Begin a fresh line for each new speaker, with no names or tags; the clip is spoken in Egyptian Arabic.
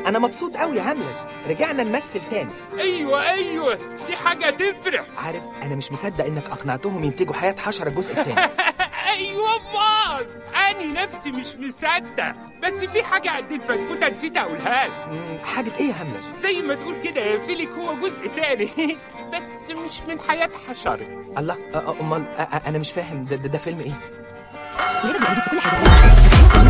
انا مبسوط قوي يا هملش رجعنا نمثل تاني
ايوه ايوه دي حاجه تفرح
عارف انا مش مصدق انك اقنعتهم ينتجوا حياه حشره الجزء التاني
ايوه امال اني نفسي مش مصدق بس في حاجه قد الفتفوته نسيت اقولها لك
مم، حاجه ايه يا هملش
زي ما تقول كده يا فيلك هو جزء تاني بس مش من حياه حشره
الله أ- أ- امال أ- أ- انا مش فاهم ده, ده, ده فيلم ايه
ولادك بيعجبك في كل حاجه